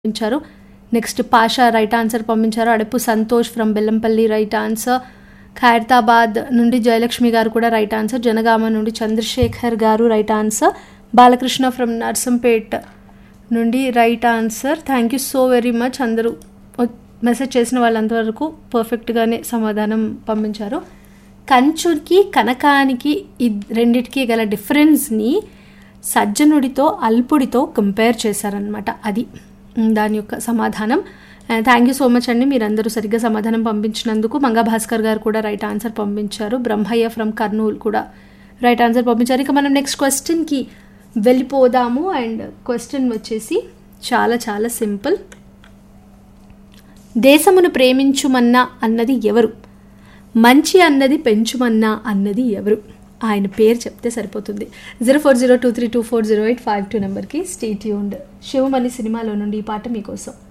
పంపించారు next Pasha right answer పంపించారు Adapu Santosh from Bellampalli right answer Khairatabad నుండి జయలక్ష్మి గారు కూడా రైట్ ఆన్సర్ జనగామ నుండి చంద్రశేఖర్ గారు right answer Balakrishna from Narsampet నుండి right answer thank you so very much అందరూ మెసేజ్ చేసిన వాళ్ళంతవరకు పర్ఫెక్ట్గానే సమాధానం పంపించారు కంచుకి కనకానికి ఈ రెండిటికి గల డిఫరెన్స్ని సజ్జనుడితో అల్పుడితో కంపేర్ చేశారనమాట అది దాని యొక్క సమాధానం థ్యాంక్ యూ సో మచ్ అండి మీరందరూ సరిగ్గా సమాధానం పంపించినందుకు మంగా భాస్కర్ గారు కూడా రైట్ ఆన్సర్ పంపించారు బ్రహ్మయ్య ఫ్రమ్ కర్నూలు కూడా రైట్ ఆన్సర్ పంపించారు ఇక మనం నెక్స్ట్ క్వశ్చన్కి వెళ్ళిపోదాము అండ్ క్వశ్చన్ వచ్చేసి చాలా చాలా సింపుల్ దేశమును ప్రేమించుమన్నా అన్నది ఎవరు మంచి అన్నది పెంచుమన్నా అన్నది ఎవరు ఆయన పేరు చెప్తే సరిపోతుంది zero four zero two three two four zero eight five two నెంబర్కి స్టేట్ యూండ్ శివమణి సినిమాలో నుండి ఈ పాట మీకోసం